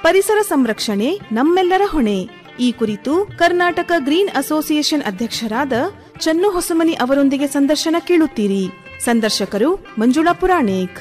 ಪರಿಸರ ಸಂರಕ್ಷಣೆ ನಮ್ಮೆಲ್ಲರ ಹೊಣೆ ಈ ಕುರಿತು ಕರ್ನಾಟಕ ಗ್ರೀನ್ ಅಸೋಸಿಯೇಷನ್ ಅಧ್ಯಕ್ಷರಾದ ಚನ್ನು ಹೊಸಮನಿ ಅವರೊಂದಿಗೆ ಸಂದರ್ಶನ ಕೇಳುತ್ತೀರಿ ಸಂದರ್ಶಕರು ಮಂಜುಳಾ ಪುರಾಣಿಕ್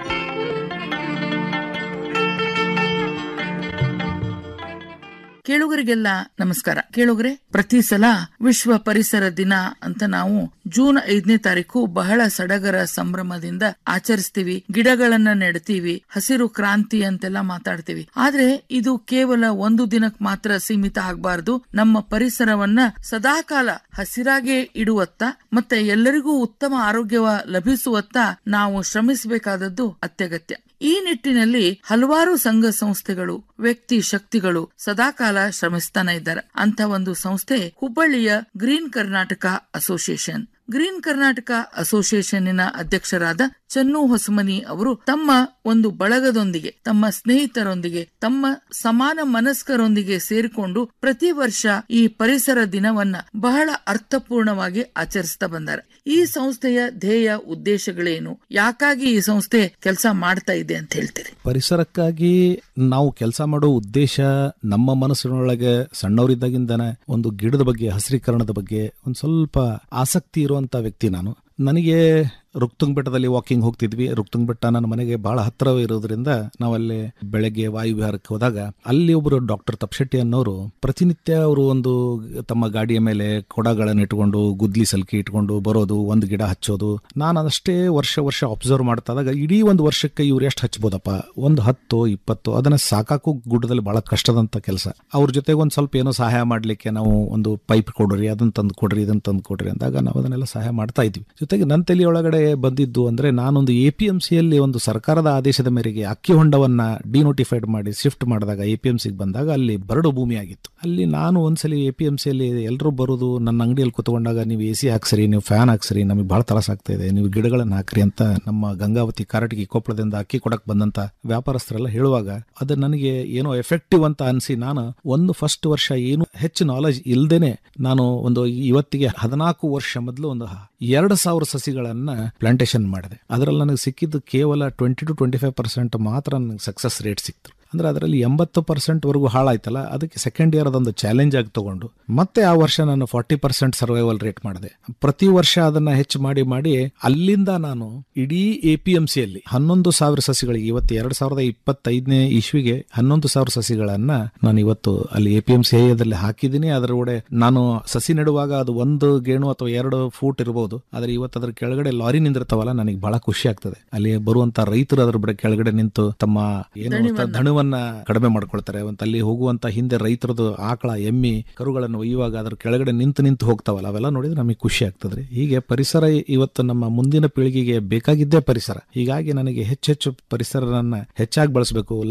ಕೇಳುಗರಿಗೆಲ್ಲ ನಮಸ್ಕಾರ ಕೇಳುಗರೆ ಪ್ರತಿ ಸಲ ವಿಶ್ವ ಪರಿಸರ ದಿನ ಅಂತ ನಾವು ಜೂನ್ ಐದನೇ ತಾರೀಕು ಬಹಳ ಸಡಗರ ಸಂಭ್ರಮದಿಂದ ಆಚರಿಸ್ತೀವಿ ಗಿಡಗಳನ್ನ ನೆಡ್ತೀವಿ ಹಸಿರು ಕ್ರಾಂತಿ ಅಂತೆಲ್ಲ ಮಾತಾಡ್ತೀವಿ ಆದ್ರೆ ಇದು ಕೇವಲ ಒಂದು ದಿನಕ್ಕೆ ಮಾತ್ರ ಸೀಮಿತ ಆಗಬಾರದು ನಮ್ಮ ಪರಿಸರವನ್ನ ಸದಾಕಾಲ ಹಸಿರಾಗೆ ಇಡುವತ್ತ ಮತ್ತೆ ಎಲ್ಲರಿಗೂ ಉತ್ತಮ ಆರೋಗ್ಯವ ಲಭಿಸುವತ್ತ ನಾವು ಶ್ರಮಿಸಬೇಕಾದದ್ದು ಅತ್ಯಗತ್ಯ ಈ ನಿಟ್ಟಿನಲ್ಲಿ ಹಲವಾರು ಸಂಘ ಸಂಸ್ಥೆಗಳು ವ್ಯಕ್ತಿ ಶಕ್ತಿಗಳು ಸದಾಕಾಲ ಶ್ರಮಿಸ್ತಾನೆ ಇದ್ದಾರೆ ಅಂತ ಒಂದು ಸಂಸ್ಥೆ ಹುಬ್ಬಳ್ಳಿಯ green Karnataka association green Karnataka ಅಸೋಸಿಯೇಷನ್ನಿನ ಅಧ್ಯಕ್ಷರಾದ ಚನ್ನು ಹೊಸಮನಿ ಅವರು ತಮ್ಮ ಒಂದು ಬಳಗದೊಂದಿಗೆ ತಮ್ಮ ಸ್ನೇಹಿತರೊಂದಿಗೆ ತಮ್ಮ ಸಮಾನ ಮನಸ್ಕರೊಂದಿಗೆ ಸೇರಿಕೊಂಡು ಪ್ರತಿ ವರ್ಷ ಈ ಪರಿಸರ ದಿನವನ್ನ ಬಹಳ ಅರ್ಥಪೂರ್ಣವಾಗಿ ಆಚರಿಸ್ತಾ ಬಂದಾರೆ ಈ ಸಂಸ್ಥೆಯ ಧ್ಯೇಯ ಉದ್ದೇಶಗಳೇನು ಯಾಕಾಗಿ ಈ ಸಂಸ್ಥೆ ಕೆಲಸ ಮಾಡ್ತಾ ಇದೆ ಅಂತ ಹೇಳ್ತೀರಿ ಪರಿಸರಕ್ಕಾಗಿ ನಾವು ಕೆಲಸ ಮಾಡೋ ಉದ್ದೇಶ ನಮ್ಮ ಮನಸ್ಸಿನೊಳಗೆ ಸಣ್ಣವರಿದ್ದಾಗಿಂದನೇ ಒಂದು ಗಿಡದ ಬಗ್ಗೆ ಹಸಿರೀಕರಣದ ಬಗ್ಗೆ ಒಂದು ಸ್ವಲ್ಪ ಆಸಕ್ತಿ ಇರುವಂತ ವ್ಯಕ್ತಿ ನಾನು ನನಗೆ ರುಕ್ತುಂಗ್ ಬೆಟ್ಟದಲ್ಲಿ ವಾಕಿಂಗ್ ಹೋಗ್ತಿದ್ವಿ ರುಕ್ತುಂಗ್ ಬೆಟ್ಟ ನನ್ನ ಮನೆಗೆ ಬಹಳ ಹತ್ತಿರ ಇರೋದ್ರಿಂದ ನಾವಲ್ಲಿ ಬೆಳಗ್ಗೆ ವಾಯು ವಿಹಾರಕ್ಕೆ ಹೋದಾಗ ಅಲ್ಲಿ ಒಬ್ಬರು ಡಾಕ್ಟರ್ ತಪ್ಶೆಟ್ಟಿ ಅನ್ನೋರು ಪ್ರತಿನಿತ್ಯ ಅವರು ಒಂದು ತಮ್ಮ ಗಾಡಿಯ ಮೇಲೆ ಕೊಡಗಳನ್ನು ಇಟ್ಕೊಂಡು ಗುದ್ಲಿ ಸಲ್ಕಿ ಇಟ್ಕೊಂಡು ಬರೋದು ಒಂದು ಗಿಡ ಹಚ್ಚೋದು ನಾನು ಅದಷ್ಟೇ ವರ್ಷ ವರ್ಷ ಅಬ್ಸರ್ವ್ ಮಾಡ್ತಾ ಇದ್ದಾಗ ಇಡೀ ಒಂದು ವರ್ಷಕ್ಕೆ ಇವ್ರು ಎಷ್ಟು ಹಚ್ಬೋದಪ್ಪ ಒಂದು ಹತ್ತು ಇಪ್ಪತ್ತು ಅದನ್ನ ಸಾಕಾಕು ಗುಡ್ಡದಲ್ಲಿ ಬಹಳ ಕಷ್ಟದಂತ ಕೆಲಸ ಅವ್ರ ಜೊತೆಗೆ ಒಂದು ಸ್ವಲ್ಪ ಏನೋ ಸಹಾಯ ಮಾಡ್ಲಿಕ್ಕೆ ನಾವು ಒಂದು ಪೈಪ್ ಕೊಡ್ರಿ ಅದನ್ನ ತಂದು ಕೊಡ್ರಿ ಇದನ್ನ ತಂದು ಕೊಡ್ರಿ ಅಂದಾಗ ನಾವು ಅದನ್ನೆಲ್ಲ ಸಹಾಯ ಮಾಡ್ತಾ ಇದ್ವಿ ಜೊತೆಗೆ ನನ್ನ ತಲೆ ಒಳಗಡೆ ಬಂದಿದ್ದು ಅಂದ್ರೆ ನಾನೊಂದು ಎ ಪಿ ಎಂ ಸಿಯಲ್ಲಿ ಒಂದು ಸರ್ಕಾರದ ಆದೇಶದ ಮೇರೆಗೆ ಅಕ್ಕಿ ಹೊಂಡವನ್ನ ಡಿನೋಟಿಫೈಡ್ ಮಾಡಿ ಶಿಫ್ಟ್ ಮಾಡಿದಾಗ ಎ ಪಿ ಎಂ ಸಿಗೆ ಬಂದಾಗ ಅಲ್ಲಿ ಬರಡು ಭೂಮಿ ಆಗಿತ್ತು ಅಲ್ಲಿ ನಾನು ಒಂದ್ಸಲಿ ಎ ಪಿ ಎಂ ಸಿಯಲ್ಲಿ ಎಲ್ಲರೂ ಬರೋದು ನನ್ನ ಅಂಗಡಿಯಲ್ಲಿ ಕುತ್ಕೊಂಡಾಗ ನೀವು ಎ ಸಿ ಹಾಕ್ಸ್ರಿ ನೀವು ಫ್ಯಾನ್ ಹಾಕ್ಸ್ರಿ ನಮಗೆ ಬಹಳ ತ್ರಾಸ ಆಗ್ತಾ ಇದೆ ನೀವು ಗಿಡಗಳನ್ನ ಹಾಕ್ರಿ ಅಂತ ನಮ್ಮ ಗಂಗಾವತಿ ಕಾರಟಗಿ ಕೊಪ್ಪಳದಿಂದ ಅಕ್ಕಿ ಕೊಡಕ್ ಬಂದಂತ ವ್ಯಾಪಾರಸ್ಥರೆಲ್ಲ ಹೇಳುವಾಗ ಅದು ನನಗೆ ಏನೋ ಎಫೆಕ್ಟಿವ್ ಅಂತ ಅನಿಸಿ ನಾನು ಒಂದು ಫಸ್ಟ್ ವರ್ಷ ಏನು ಹೆಚ್ಚು ನಾಲೆಜ್ ಇಲ್ದೇನೆ ನಾನು ಒಂದು ಇವತ್ತಿಗೆ ಹದಿನಾಲ್ಕು ವರ್ಷ ಮೊದಲು ಒಂದು ಎರಡು ಸಾವಿರ ಸಸಿಗಳನ್ನ ಪ್ಲಾಂಟೇಶನ್ ಮಾಡಿದೆ ಅದರಲ್ಲಿ ನನಗೆ ಸಿಕ್ಕಿದ್ದು ಕೇವಲ twenty two twenty five percent ಮಾತ್ರ ನನಗೆ ಸಕ್ಸಸ್ ರೇಟ್ ಸಿಕ್ತು ಅಂದ್ರೆ ಅದರಲ್ಲಿ ಎಂಬತ್ತು ಪರ್ಸೆಂಟ್ ವರೆಗೂ ಹಾಳಾಯ್ತಲ್ಲ ಅದಕ್ಕೆ ಸೆಕೆಂಡ್ ಇಯರ್ ಅದೊಂದು ಚಾಲೆಂಜ್ ಆಗಿ ತಗೊಂಡು ಮತ್ತೆ ಆ ವರ್ಷ ನಾನು ಫಾರ್ಟಿ ಪರ್ಸೆಂಟ್ ಸರ್ವೈವಲ್ ರೇಟ್ ಮಾಡಿದೆ ಪ್ರತಿ ವರ್ಷ ಅದನ್ನ ಹೆಚ್ಚು ಮಾಡಿ ಮಾಡಿ ಅಲ್ಲಿಂದ ನಾನು ಇಡೀ ಎ ಪಿ ಎಂ ಸಿಯಲ್ಲಿ ಹನ್ನೊಂದು ಸಾವಿರ ಸಸಿಗಳಿಗೆ ಇವತ್ತು ಎರಡ್ ಸಾವಿರದ ಇಪ್ಪತ್ತೈದನೇ ಇಸ್ವಿಗೆ ಹನ್ನೊಂದು ಸಾವಿರ ಸಸಿಗಳನ್ನ ನಾನು ಇವತ್ತು ಅಲ್ಲಿ ಎ ಪಿ ಎಂ ಸಿ ಹಾಕಿದ್ದೀನಿ ಅದರ ಒಡೆ ನಾನು ಸಸಿ ನೆಡುವಾಗ ಅದು ಒಂದು ಗೇಣು ಅಥವಾ ಎರಡು ಫೂಟ್ ಇರಬಹುದು ಆದ್ರೆ ಇವತ್ತು ಅದ್ರ ಕೆಳಗಡೆ ಲಾರಿ ನಿಂದಿರ್ತಾವಲ್ಲ ನನಗೆ ಬಹಳ ಖುಷಿ ಆಗ್ತದೆ ಅಲ್ಲಿ ಬರುವಂತ ರೈತರು ಅದ್ರ ಬಡ ಕೆಳಗಡೆ ನಿಂತು ತಮ್ಮ ಏನು ದಣವನ್ನ ಕಡಿಮೆ ಮಾಡ್ಕೊಳ್ತಾರೆ ಅಂತ ಅಲ್ಲಿ ಹೋಗುವಂತ ಹಿಂದೆ ರೈತರದು ಆಕಳ ಎಮ್ಮಿ ಕರುಗಳನ್ನು ಒಯ್ಯುವಾಗ ಅದ್ರ ಕೆಳಗಡೆ ನಿಂತು ನಿಂತು ಹೋಗ್ತಾವಲ್ಲ ಅವೆಲ್ಲ ನೋಡಿದ್ರೆ ನಮಗೆ ಖುಷಿ ಆಗ್ತದ್ರಿ ಹೀಗೆ ಪರಿಸರ ಇವತ್ತು ನಮ್ಮ ಮುಂದಿನ ಪೀಳಿಗೆಗೆ ಬೇಕಾಗಿದ್ದೇ ಪರಿಸರ ಹೀಗಾಗಿ ನನಗೆ ಹೆಚ್ಚೆಚ್ಚು ಪರಿಸರನ ಹೆಚ್ಚಾಗಿ ಬಳಸಬೇಕು